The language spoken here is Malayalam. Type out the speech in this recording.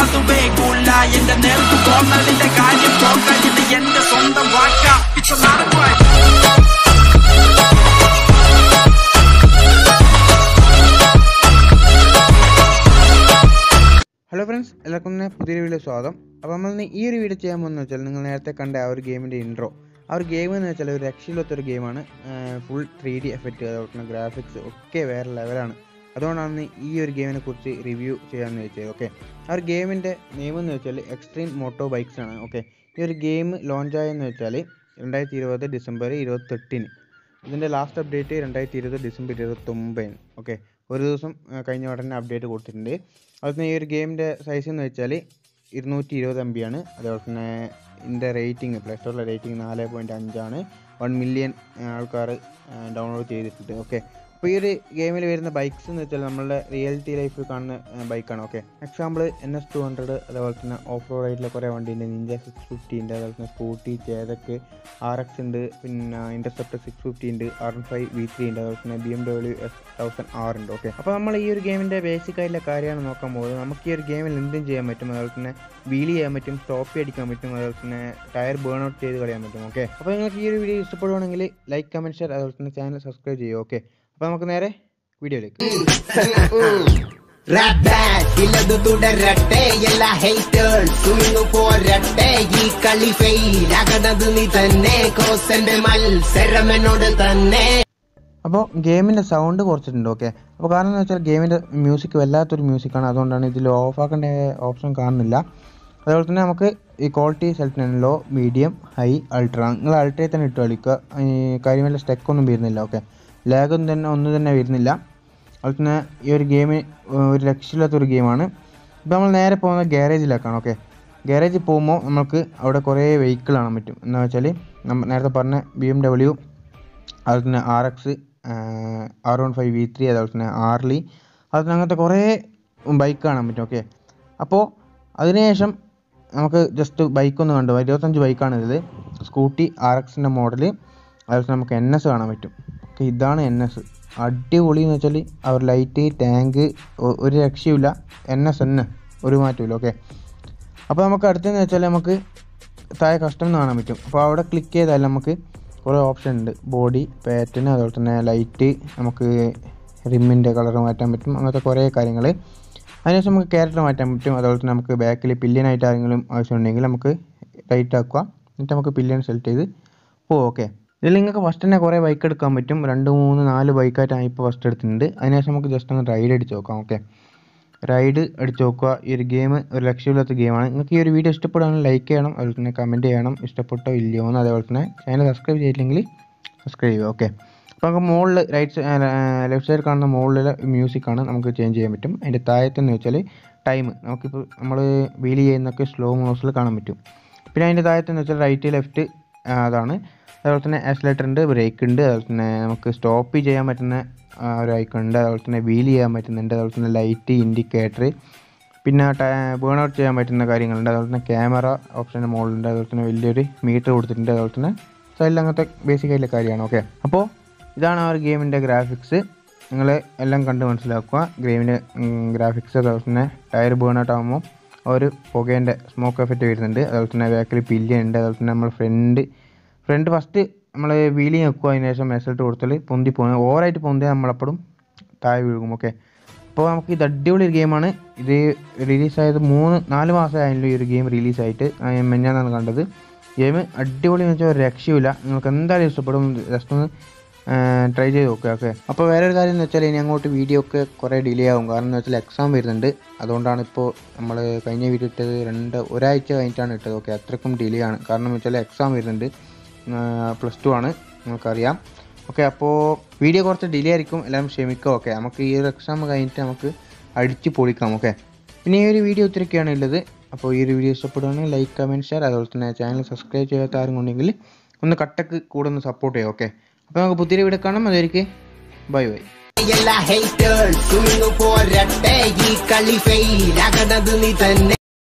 അത് വേഗൂല എന്റെ നേർക്ക് പോന്നതിന്റെ കാര്യം പോക്ക ഇത് എന്റെ സ്വന്തം വാക്ക ഇപ്പൊ നടക്കുവാൻ ഹലോ ഫ്രണ്ട്സ് എല്ലാവർക്കും തന്നെ പുതിയൊരു വീഡിയോ സ്വാഗതം അപ്പോൾ നമ്മൾ ഇന്ന് ഈ ഒരു വീഡിയോ ചെയ്യാൻ പോകുന്നത് വെച്ചാൽ നിങ്ങൾ നേരത്തെ കണ്ട ആ ഒരു ഗെയിമിൻ്റെ ഇൻട്രോ ആ ഒരു ഗെയിം എന്ന് വെച്ചാൽ ഒരു രക്ഷയില്ലാത്തൊരു ഗെയിമാണ് ഫുൾ ത്രീ ഡി എഫക്റ്റ് അതുപോലെ തന്നെ ഗ്രാഫിക്സ് ഒക്കെ വേറെ ലെവലാണ് അതുകൊണ്ടാണ് ഈ ഒരു ഗെയിമിനെ കുറിച്ച് റിവ്യൂ ചെയ്യാമെന്ന് വെച്ചത് ഓക്കെ ആ ഒരു ഗെയിമിൻ്റെ നെയിം എന്ന് വെച്ചാൽ എക്സ്ട്രീം മോട്ടോ ബൈക്സ് ആണ് ഓക്കെ ഈ ഒരു ഗെയിം ലോഞ്ച് ആയെന്ന് വെച്ചാൽ രണ്ടായിരത്തി ഇരുപത് ഡിസംബർ ഇരുപത്തെട്ടിന് ഇതിൻ്റെ ലാസ്റ്റ് അപ്ഡേറ്റ് രണ്ടായിരത്തി ഇരുപത് ഡിസംബർ ഇരുപത്തൊമ്പതിന് ഓക്കെ ഒരു ദിവസം ആ, കഴിഞ്ഞ ഉടനെ അപ്ഡേറ്റ് കൊടുത്തിട്ടുണ്ട് അതുപോലെ ഈ ഒരു ഗെയിമിൻ്റെ സൈസ് എന്ന് വെച്ചാൽ ഇരുന്നൂറ്റി ഇരുപത് എം ബി ആണ് അതേപോലെ തന്നെ ഇതിൻ്റെ റേറ്റിംഗ് പ്ലേ സ്റ്റോറിലെ റേറ്റിംഗ് നാല് പോയിൻറ്റ് അഞ്ചാണ് വൺ മില്യൺ ആൾക്കാർ ഡൗൺലോഡ് ചെയ്തിട്ടുണ്ട് ഓക്കെ അപ്പോൾ ഈ ഒരു ഗെയിമിൽ വരുന്ന ബൈക്സ് എന്ന് വെച്ചാൽ നമ്മളുടെ റിയാലിറ്റി ലൈഫിൽ കാണുന്ന ബൈക്കാണ് okay example N S two hundred അതേപോലെ തന്നെ ഓഫ് റോഡ് ആയിട്ടുള്ള കുറേ വണ്ടിയുണ്ട് നിഞ്ച സിക്സ് ഫിഫ്റ്റി ഉണ്ട് അതേപോലെ തന്നെ സ്കൂട്ടി ചേതക്ക് ആർ എക്സ് ഉണ്ട് പിന്നെ ഇൻ്റർസെപ്റ്റർ സിക്സ് ഫിഫ്റ്റി ഉണ്ട് R N five V three ഉണ്ട് അതുപോലെ തന്നെ B M W S thousand R ഉണ്ട് ഓക്കെ അപ്പോൾ നമ്മൾ ഈ ഒരു ഗെയിമിൻ്റെ ബേസിക് ആയിട്ടുള്ള കാര്യമാണ് നോക്കാൻ പോകുന്നത് നമുക്ക് ഈ ഒരു ഗെയിമിൽ എന്തും ചെയ്യാൻ പറ്റും അതുപോലെ തന്നെ വീൽ ചെയ്യാൻ പറ്റും സ്റ്റോപ്പ് അടിക്കാൻ പറ്റും അതുപോലെ തന്നെ ടയർ ബേൺ ഔട്ട് ചെയ്ത് കളയാൻ പറ്റും ഓക്കെ അപ്പോൾ നിങ്ങൾക്ക് ഈ ഒരു വീഡിയോ ഇഷ്ടപ്പെടുവാണെങ്കിൽ ലൈക്ക് കമൻറ്റ് ഷെയർ അതുപോലെ തന്നെ ചാനൽ സബ്സ്ക്രൈബ് ചെയ്യും ഓക്കെ അപ്പോൾ നമുക്ക് നേരെ വീഡിയോയിലേക്ക് റാപ്പ് ബാറ്റ് ഇല്ലത് തുടരട്ടെ എല്ലാ ഹേറ്റേഴ്സും ഇന്നു പോരട്ടെ ഈ കളി ഫെയിൽ ആകണത് നീ തന്നെ കോസന്റെ മത്സരം എന്നോട് തന്നെ അപ്പോൾ ഗെയിമിൻ്റെ സൗണ്ട് കുറച്ചിട്ടുണ്ട് ഓക്കെ അപ്പോൾ കാരണം എന്ന് വെച്ചാൽ ഗെയിമിൻ്റെ മ്യൂസിക് വല്ലാത്തൊരു മ്യൂസിക്കാണ് അതുകൊണ്ടാണ് ഇതിൽ ഓഫ് ആക്കേണ്ട ഓപ്ഷൻ കാണുന്നില്ല അതുപോലെ തന്നെ നമുക്ക് ഈ ക്വാളിറ്റി സെലക്ട് ചെയ്യണം ലോ മീഡിയം ഹൈ അൾട്ര നിങ്ങൾ അൾട്രയിൽ തന്നെ ഇട്ട് കളിക്കുക ഈ കാര്യമല്ല സ്റ്റെക്കൊന്നും വരുന്നില്ല ഓക്കെ ലാഗൊന്നും തന്നെ ഒന്നും തന്നെ വരുന്നില്ല അതുപോലെ തന്നെ ഈ ഒരു ഗെയിം ഒരു രക്ഷയില്ലാത്തൊരു ഗെയിമാണ് ഇപ്പോൾ നമ്മൾ നേരെ പോകുന്നത് ഗ്യാരേജിലേക്കാണ് ഓക്കെ ഗ്യാരേജിൽ പോകുമ്പോൾ നമുക്ക് അവിടെ കുറേ വെഹിക്കിൾ കാണാൻ പറ്റും എന്ന് വെച്ചാൽ നമ്മൾ നേരത്തെ പറഞ്ഞ ബി എം ഡബ്ല്യു അതുപോലെ തന്നെ R X R one five V three അതുപോലെ തന്നെ ആർലി അതുപോലെ തന്നെ അങ്ങനത്തെ കുറേ ബൈക്ക് കാണാൻ പറ്റും ഓക്കെ അപ്പോൾ അതിനുശേഷം നമുക്ക് ജസ്റ്റ് ബൈക്കൊന്ന് കണ്ടു ഇരുപത്തഞ്ച് ബൈക്കാണ് ഇത് സ്കൂട്ടി ആർ എക്സിൻ്റെ മോഡൽ അതുപോലെ തന്നെ നമുക്ക് എൻ എസ് കാണാൻ പറ്റും ഓക്കെ ഇതാണ് എൻ എസ് അടിപൊളി എന്ന് വെച്ചാൽ അവർ ലൈറ്റ് ടാങ്ക് ഒരു രക്ഷയുമില്ല എൻ എസ് തന്നെ ഒരു മാറ്റമില്ല ഓക്കെ അപ്പോൾ നമുക്ക് അടുത്തെന്ന് വെച്ചാൽ നമുക്ക് താഴെ കസ്റ്റം എന്ന് കാണാൻ പറ്റും അപ്പോൾ അവിടെ ക്ലിക്ക് ചെയ്താൽ നമുക്ക് കുറേ ഓപ്ഷൻ ഉണ്ട് ബോഡി പാറ്റേൺ അതുപോലെ തന്നെ ലൈറ്റ് നമുക്ക് റിമ്മിൻ്റെ കളർ മാറ്റാൻ പറ്റും അങ്ങനത്തെ കുറേ കാര്യങ്ങൾ അതിനുശേഷം നമുക്ക് ക്യാരക്ടർ മാറ്റാൻ പറ്റും അതുപോലെ തന്നെ നമുക്ക് ബാക്കിൽ പില്യനായിട്ട് ആരെങ്കിലും ആവശ്യമുണ്ടെങ്കിൽ നമുക്ക് റൈറ്റ് ആക്കുക എന്നിട്ട് നമുക്ക് പില്യൻ സെലക്ട് ചെയ്ത് ഓ ഓക്കെ ഇതിൽ നിങ്ങൾക്ക് ഫസ്റ്റ് തന്നെ കുറേ ബൈക്ക് എടുക്കാൻ പറ്റും രണ്ട് മൂന്ന് നാല് ബൈക്കായിട്ടാണ് ഇപ്പോൾ ഫസ്റ്റ് എടുത്തിട്ടുണ്ട് അതിനുശേഷം നമുക്ക് ജസ്റ്റ് ഒന്ന് റൈഡ് അടിച്ച് നോക്കാം ഓക്കെ റൈഡ് അടിച്ച് നോക്കുക ഈ ഒരു ഗെയിം ഒരു ലക്ഷ്യമില്ലാത്ത ഗെയിമാണ് നിങ്ങൾക്ക് ഈ ഒരു വീഡിയോ ഇഷ്ടപ്പെടുകയാണെങ്കിൽ ലൈക്ക് ചെയ്യണം അതുപോലെ തന്നെ കമൻറ്റ് ചെയ്യണം ഇഷ്ടപ്പെട്ടോ ഇല്ലയോ എന്ന് അതേപോലെ തന്നെ ചാനൽ സബ്സ്ക്രൈബ് ചെയ്തില്ലെങ്കിൽ സബ്സ്ക്രൈബ് ചെയ്യുക ഓക്കെ അപ്പോൾ നമുക്ക് മുകളിൽ റൈറ്റ് ലെഫ്റ്റ് സൈഡ് കാണുന്ന മുകളിലെ മ്യൂസിക്കാണ് നമുക്ക് ചേഞ്ച് ചെയ്യാൻ പറ്റും അതിൻ്റെ താഴത്തെന്ന് വെച്ചാൽ ടൈം നമുക്കിപ്പോൾ നമ്മൾ വീൽ ചെയ്യുന്നൊക്കെ സ്ലോ മോഷനിൽ കാണാൻ പറ്റും പിന്നെ അതിൻ്റെ താഴത്തെന്ന് വെച്ചാൽ റൈറ്റ് ലെഫ്റ്റ് അതാണ് അതുപോലെ തന്നെ ആക്സിലേറ്റർ ഉണ്ട് ബ്രേക്ക് ഉണ്ട് അതുപോലെ തന്നെ നമുക്ക് സ്റ്റോപ്പ് ചെയ്യാൻ പറ്റുന്ന ആ, ഒരു ഐക്കൺ ഉണ്ട് അതുപോലെ തന്നെ വീൽ ചെയ്യാൻ പറ്റുന്നുണ്ട് അതുപോലെ തന്നെ ലൈറ്റ് ഇൻഡിക്കേറ്റർ പിന്നെ ബേൺ ഔട്ട് ചെയ്യാൻ പറ്റുന്ന കാര്യങ്ങളുണ്ട് അതുപോലെ തന്നെ ക്യാമറ ഓപ്ഷൻ്റെ മുകളിലുണ്ട് അതുപോലെ തന്നെ വലിയൊരു മീറ്റർ കൊടുത്തിട്ടുണ്ട് അതുപോലെ തന്നെ സൈഡിൽ അങ്ങനത്തെ ബേസിക് ആയിട്ടുള്ള കാര്യമാണ് ഓക്കെ അപ്പോൾ ഇതാണ് ആ ഒരു ഗെയിമിൻ്റെ ഗ്രാഫിക്സ് നിങ്ങൾ എല്ലാം കണ്ട് മനസ്സിലാക്കുക ഗെയിമിൻ്റെ ഗ്രാഫിക്സ് അതുപോലെ തന്നെ ടയർ ബേൺ ഔട്ട് ആകുമ്പോൾ ഒരു പുകേൻ്റെ സ്മോക്ക് എഫക്റ്റ് വരുന്നുണ്ട് അതുപോലെ തന്നെ ബാക്കിൽ പില്യ ഉണ്ട് അതുപോലെ തന്നെ നമ്മൾ ഫ്രണ്ട് ഫ്രണ്ട് ഫസ്റ്റ് നമ്മൾ വീലിങ് വെക്കുക അതിന് ശേഷം മെസൽട്ട് കൊടുത്താൽ പൊന്തി പോകുന്നത് ഓവറായിട്ട് പൊന്തിയാൽ നമ്മളെപ്പോഴും താഴെ വീഴും ഓക്കെ അപ്പോൾ നമുക്ക് ഇത് അടിപൊളി ഒരു ഗെയിമാണ് ഇത് റിലീസായത് മൂന്ന് നാല് മാസമായല്ലോ ഈ ഒരു ഗെയിം റിലീസായിട്ട് മെഞ്ഞാന്നാണ് കണ്ടത് ഗെയിം അടിപൊളി എന്ന് വെച്ചാൽ ഒരു രക്ഷയുമില്ല നിങ്ങൾക്ക് എന്തായാലും ഇഷ്ടപ്പെടും ജസ്റ്റ് ഒന്ന് ട്രൈ ചെയ്ത് നോക്കുക ഓക്കെ അപ്പോൾ വേറെ ഒരു കാര്യം എന്ന് വെച്ചാൽ ഇനി അങ്ങോട്ട് വീഡിയോ ഒക്കെ കുറേ ഡിലേ ആവും കാരണം എന്ന് വെച്ചാൽ എക്സാം വരുന്നുണ്ട് അതുകൊണ്ടാണ് ഇപ്പോൾ നമ്മൾ കഴിഞ്ഞ വീഡിയോ ഇട്ടത് രണ്ട് ഒരാഴ്ച കഴിഞ്ഞിട്ടാണ് ഇട്ടത് ഓക്കെ അത്രയ്ക്കും ഡിലേ ആണ് കാരണം എന്ന് വെച്ചാൽ എക്സാം വരുന്നുണ്ട് പ്ലസ് ടു ആണ് നിങ്ങൾക്കറിയാം ഓക്കെ അപ്പോൾ വീഡിയോ കുറച്ച് ഡിലേ ആയിരിക്കും എല്ലാവരും ക്ഷമിക്കുക ഓക്കെ നമുക്ക് ഈ ഒരു എക്സാം കഴിഞ്ഞിട്ട് നമുക്ക് അടിച്ച് പൊളിക്കാം ഓക്കെ പിന്നെ ഈ ഒരു വീഡിയോ ഇത്രയൊക്കെയാണ് ഉള്ളത് അപ്പോൾ ഈ ഒരു വീഡിയോ ഇഷ്ടപ്പെടുകയാണെങ്കിൽ ലൈക്ക് കമൻറ്റ് ഷെയർ അതുപോലെ തന്നെ ചാനൽ സബ്സ്ക്രൈബ് ചെയ്യാത്ത ആരും ഉണ്ടെങ്കിൽ ഒന്ന് കട്ടക്ക് കൂടെ ഒന്ന് സപ്പോർട്ട് ചെയ്യാം ഓക്കെ അപ്പോൾ നമുക്ക് പുതിയ വീഡിയോ കാണാം അതായിരിക്കും ബൈ ബൈ എല്ലാ ഹേറ്റേഴ്സും ഇന്നു പോരട്ടെ ഈ കളി ഫെയിൽ ആകണത് നീ തന്നെ